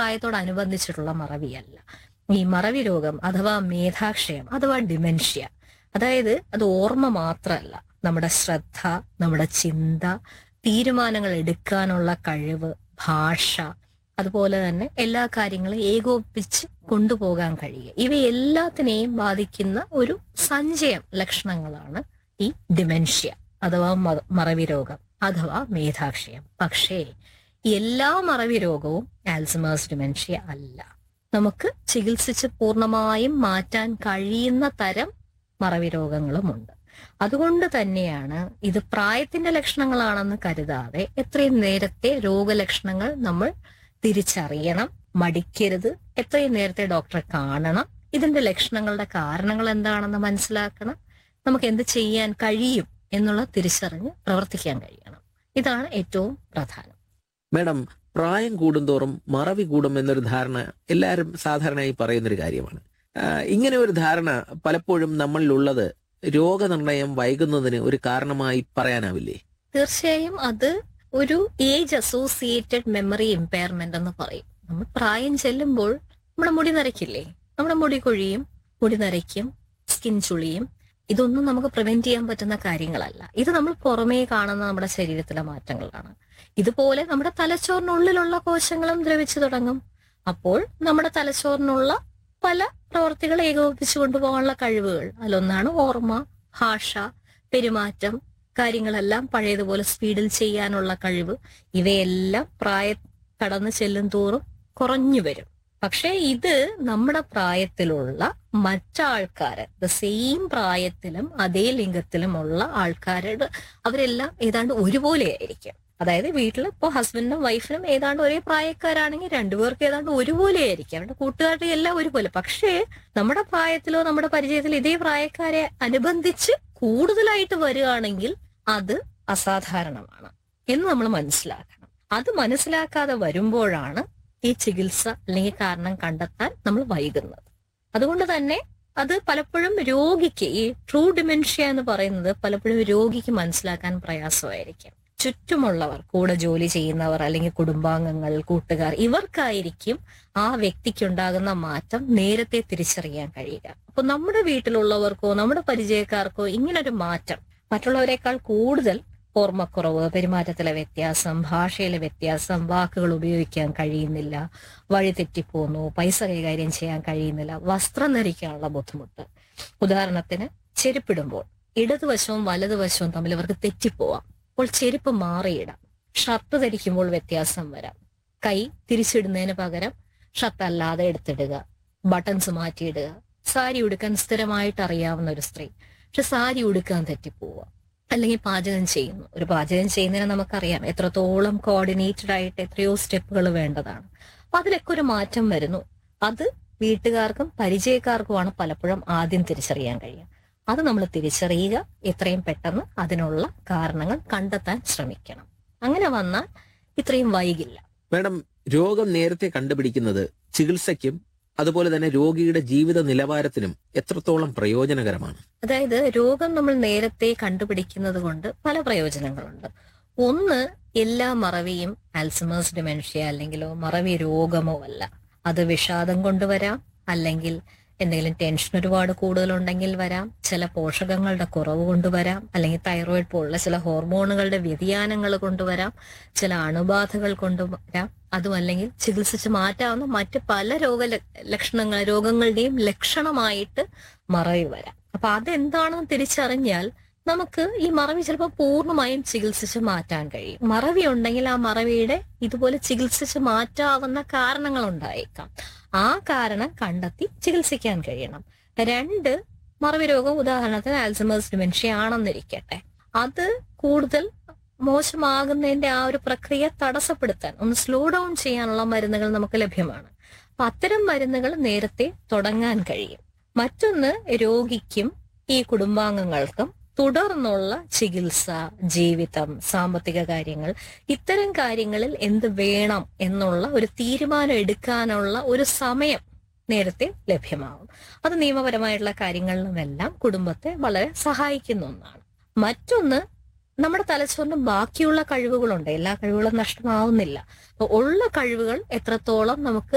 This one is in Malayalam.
പ്രായത്തോടനുബന്ധിച്ചിട്ടുള്ള മറവിയല്ല ഈ മറവി രോഗം അഥവാ മേധാക്ഷയം അഥവാ ഡിമെൻഷ്യ അതായത് അത് ഓർമ്മ മാത്രമല്ല നമ്മുടെ ശ്രദ്ധ നമ്മുടെ ചിന്ത തീരുമാനങ്ങൾ എടുക്കാനുള്ള കഴിവ് ഭാഷ അതുപോലെ തന്നെ എല്ലാ കാര്യങ്ങളും ഏകോപിപ്പിച്ച് കൊണ്ടുപോകാൻ കഴിയുക ഇവയെല്ലാത്തിനെയും ബാധിക്കുന്ന ഒരു സഞ്ചയം ലക്ഷണങ്ങളാണ് ഈ ഡിമെൻഷ്യ അഥവാ മ- മറവി രോഗം അഥവാ മേധാക്ഷയം പക്ഷേ എല്ലാ മറവി രോഗവും ആൽസമേഴ്സ് ഡിമെൻഷ്യ അല്ല നമുക്ക് ചികിത്സിച്ച് പൂർണ്ണമായും മാറ്റാൻ കഴിയുന്ന തരം മറവി രോഗങ്ങളുമുണ്ട് അതുകൊണ്ട് തന്നെയാണ് ഇത് പ്രായത്തിന്റെ ലക്ഷണങ്ങളാണെന്ന് കരുതാതെ എത്രയും നേരത്തെ രോഗലക്ഷണങ്ങൾ നമ്മൾ തിരിച്ചറിയണം മടിക്കരുത് എത്രയും നേരത്തെ ഡോക്ടറെ കാണണം ഇതിന്റെ ലക്ഷണങ്ങളുടെ കാരണങ്ങൾ എന്താണെന്ന് മനസ്സിലാക്കണം നമുക്ക് എന്ത് ചെയ്യാൻ കഴിയും എന്നുള്ള തിരിച്ചറിഞ്ഞ് പ്രവർത്തിക്കാൻ കഴിയണം ഇതാണ് ഏറ്റവും പ്രധാനം മാഡം പ്രായം കൂടുന്തോറും മറവി കൂടും എന്നൊരു ധാരണ എല്ലാവരും സാധാരണയായി പറയുന്നൊരു കാര്യമാണ് ആ, ഇങ്ങനെ ഒരു ധാരണ പലപ്പോഴും നമ്മളിലുള്ളത് രോഗനിർണയം വൈകുന്നതിന് ഒരു കാരണമായി പറയാനാവില്ലേ തീർച്ചയായും അത് ഒരു ഏജ് അസോസിയേറ്റഡ് മെമ്മറി ഇമ്പയർമെന്റ് എന്ന് പറയും നമ്മൾ പ്രായം ചെല്ലുമ്പോൾ നമ്മുടെ മുടി നരയ്ക്കില്ലേ നമ്മുടെ മുടി കൊഴിയും മുടി നരയ്ക്കും സ്കിൻ ചുളിയും ഇതൊന്നും നമുക്ക് പ്രിവെന്റ് ചെയ്യാൻ പറ്റുന്ന കാര്യങ്ങളല്ല ഇത് നമ്മൾ പുറമേ കാണുന്ന നമ്മുടെ ശരീരത്തിലെ മാറ്റങ്ങളാണ് ഇതുപോലെ നമ്മുടെ തലച്ചോറിനുള്ളിലുള്ള കോശങ്ങളും ദ്രവിച്ചു തുടങ്ങും അപ്പോൾ നമ്മുടെ തലച്ചോറിനുള്ള പല പ്രവർത്തികൾ ഏകോപിപ്പിച്ചു കൊണ്ടുപോകാനുള്ള കഴിവുകൾ അതിലൊന്നാണ് ഓർമ്മ ഭാഷ പെരുമാറ്റം കാര്യങ്ങളെല്ലാം പഴയതുപോലെ സ്പീഡിൽ ചെയ്യാനുള്ള കഴിവ് ഇവയെല്ലാം പ്രായ കടന്നു ചെല്ലും തോറും കുറഞ്ഞു വരും പക്ഷേ ഇത് നമ്മുടെ പ്രായത്തിലുള്ള മറ്റാൾക്കാര് ദ സെയിം പ്രായത്തിലും അതേ ലിംഗത്തിലുമുള്ള ആൾക്കാരുടെ അവരെല്ലാം ഏതാണ്ട് ഒരുപോലെ ആയിരിക്കും അതായത് വീട്ടിൽ ഇപ്പോൾ ഹസ്ബൻഡിനും വൈഫിനും ഏതാണ്ട് ഒരേ പ്രായക്കാരാണെങ്കിൽ രണ്ടുപേർക്ക് ഏതാണ്ട് ഒരുപോലെ ആയിരിക്കും അവരുടെ കൂട്ടുകാരുടെ എല്ലാം ഒരുപോലെ പക്ഷേ നമ്മുടെ പ്രായത്തിലോ നമ്മുടെ പരിചയത്തിലോ ഇതേ പ്രായക്കാരെ അനുബന്ധിച്ച് കൂടുതലായിട്ട് വരികയാണെങ്കിൽ അത് അസാധാരണമാണ് എന്ന് നമ്മൾ മനസ്സിലാക്കണം അത് മനസ്സിലാക്കാതെ വരുമ്പോഴാണ് ഈ ചികിത്സ അല്ലെങ്കിൽ കാരണം കണ്ടെത്താൻ നമ്മൾ വൈകുന്നത് അതുകൊണ്ട് തന്നെ അത് പലപ്പോഴും രോഗിക്ക് ഈ ട്രൂ ഡിമെൻഷ്യ എന്ന് പറയുന്നത് പലപ്പോഴും രോഗിക്ക് മനസ്സിലാക്കാൻ പ്രയാസമായിരിക്കും ചുറ്റുമുള്ളവർ കൂടെ ജോലി ചെയ്യുന്നവർ അല്ലെങ്കിൽ കുടുംബാംഗങ്ങൾ കൂട്ടുകാർ ഇവർക്കായിരിക്കും ആ വ്യക്തിക്കുണ്ടാകുന്ന മാറ്റം നേരത്തെ തിരിച്ചറിയാൻ കഴിയുക അപ്പൊ നമ്മുടെ വീട്ടിലുള്ളവർക്കോ നമ്മുടെ പരിചയക്കാർക്കോ ഇങ്ങനൊരു മാറ്റം മറ്റുള്ളവരെക്കാൾ കൂടുതൽ ഓർമ്മക്കുറവ് പെരുമാറ്റത്തിലെ വ്യത്യാസം ഭാഷയിലെ വ്യത്യാസം വാക്കുകൾ ഉപയോഗിക്കാൻ കഴിയുന്നില്ല വഴി തെറ്റിപ്പോന്നു പൈസ കൈകാര്യം ചെയ്യാൻ കഴിയുന്നില്ല വസ്ത്രം ധരിക്കാനുള്ള ബുദ്ധിമുട്ട് ഉദാഹരണത്തിന് ചെരുപ്പിടുമ്പോൾ ഇടതുവശവും വലതുവശവും തമ്മിൽ ഇവർക്ക് തെറ്റിപ്പോവാം അപ്പോൾ ചെരുപ്പ് മാറിയിടാം ഷർട്ട് ധരിക്കുമ്പോൾ വ്യത്യാസം വരാം കൈ തിരിച്ചിടുന്നതിന് പകരം ഷർട്ട് അല്ലാതെ എടുത്തിടുക ബട്ടൺസ് മാറ്റിയിടുക സാരി ഉടുക്കാൻ സ്ഥിരമായിട്ട് അറിയാവുന്ന ഒരു സ്ത്രീ പക്ഷെ സാരി ഉടുക്കാൻ തെറ്റിപ്പോവുക അല്ലെങ്കിൽ പാചകം ചെയ്യുന്നു ഒരു പാചകം ചെയ്യുന്നതിന് നമുക്കറിയാം എത്രത്തോളം കോർഡിനേറ്റഡ് ആയിട്ട് എത്രയോ സ്റ്റെപ്പുകൾ വേണ്ടതാണ് അപ്പൊ അതിലൊക്കെ ഒരു മാറ്റം വരുന്നു അത് വീട്ടുകാർക്കും പരിചയക്കാർക്കുമാണ് പലപ്പോഴും ആദ്യം തിരിച്ചറിയാൻ കഴിയുക അത് നമ്മൾ തിരിച്ചറിയുക എത്രയും പെട്ടെന്ന് അതിനുള്ള കാരണങ്ങൾ കണ്ടെത്താൻ ശ്രമിക്കണം അങ്ങനെ വന്നാൽ ഇത്രയും വൈകില്ല മാഡം രോഗം നേരത്തെ കണ്ടുപിടിക്കുന്നത് ചികിത്സയ്ക്കും അതുപോലെ തന്നെ രോഗിയുടെ ജീവിത നിലവാരത്തിനും എത്രത്തോളം പ്രയോജനകരമാണ് അതായത് രോഗം നമ്മൾ നേരത്തെ കണ്ടുപിടിക്കുന്നത് കൊണ്ട് പല പ്രയോജനങ്ങളുണ്ട് ഒന്ന് എല്ലാ മറവിയും ആൽസമേഴ്സ് ഡിമെൻഷ്യ അല്ലെങ്കിലോ മറവി രോഗമോ അല്ല അത് വിഷാദം കൊണ്ടുവരാം അല്ലെങ്കിൽ എന്തെങ്കിലും ടെൻഷൻ ഒരുപാട് കൂടുതലുണ്ടെങ്കിൽ വരാം ചില പോഷകങ്ങളുടെ കുറവ് കൊണ്ടുവരാം അല്ലെങ്കിൽ തൈറോയിഡ് പോലുള്ള ചില ഹോർമോണുകളുടെ വ്യതിയാനങ്ങൾ കൊണ്ടുവരാം ചില അണുബാധകൾ കൊണ്ടുവരാം അതുമല്ലെങ്കിൽ ചികിത്സിച്ച് മാറ്റാവുന്ന മറ്റ് പല രോഗ ലക്ഷണങ്ങൾ രോഗങ്ങളുടെയും ലക്ഷണമായിട്ട് മറവി വരാം അപ്പൊ അതെന്താണെന്ന് തിരിച്ചറിഞ്ഞാൽ നമുക്ക് ഈ മറവി ചിലപ്പോൾ പൂർണ്ണമായും ചികിത്സിച്ച് മാറ്റാൻ കഴിയും മറവി ഉണ്ടെങ്കിൽ ആ മറവിയുടെ ഇതുപോലെ ചികിത്സിച്ച് മാറ്റാവുന്ന കാരണങ്ങൾ ഉണ്ടായേക്കാം ആ കാരണം കണ്ടെത്തി ചികിത്സിക്കാൻ കഴിയണം രണ്ട് മറവി രോഗം ഉദാഹരണത്തിന് ആൽസമേഴ്സ് ഡിമെൻഷ്യ ആണെന്നിരിക്കട്ടെ അത് കൂടുതൽ മോശമാകുന്നതിന്റെ ആ ഒരു പ്രക്രിയ തടസ്സപ്പെടുത്താൻ ഒന്ന് സ്ലോ ഡൗൺ ചെയ്യാനുള്ള മരുന്നുകൾ നമുക്ക് ലഭ്യമാണ് അപ്പൊ അത്തരം മരുന്നുകൾ നേരത്തെ തുടങ്ങാൻ കഴിയും മറ്റൊന്ന് രോഗിക്കും ഈ കുടുംബാംഗങ്ങൾക്കും തുടർന്നുള്ള ചികിത്സ ജീവിതം സാമ്പത്തിക കാര്യങ്ങൾ ഇത്തരം കാര്യങ്ങളിൽ എന്ത് വേണം എന്നുള്ള ഒരു തീരുമാനം എടുക്കാനുള്ള ഒരു സമയം നേരത്തെ ലഭ്യമാകും അത് നിയമപരമായിട്ടുള്ള കാര്യങ്ങളിലുമെല്ലാം കുടുംബത്തെ വളരെ സഹായിക്കുന്ന ഒന്നാണ് മറ്റൊന്ന് നമ്മുടെ തലച്ചോറിന് ബാക്കിയുള്ള കഴിവുകളുണ്ട് എല്ലാ കഴിവുകളും നഷ്ടമാവുന്നില്ല അപ്പൊ ഉള്ള കഴിവുകൾ എത്രത്തോളം നമുക്ക്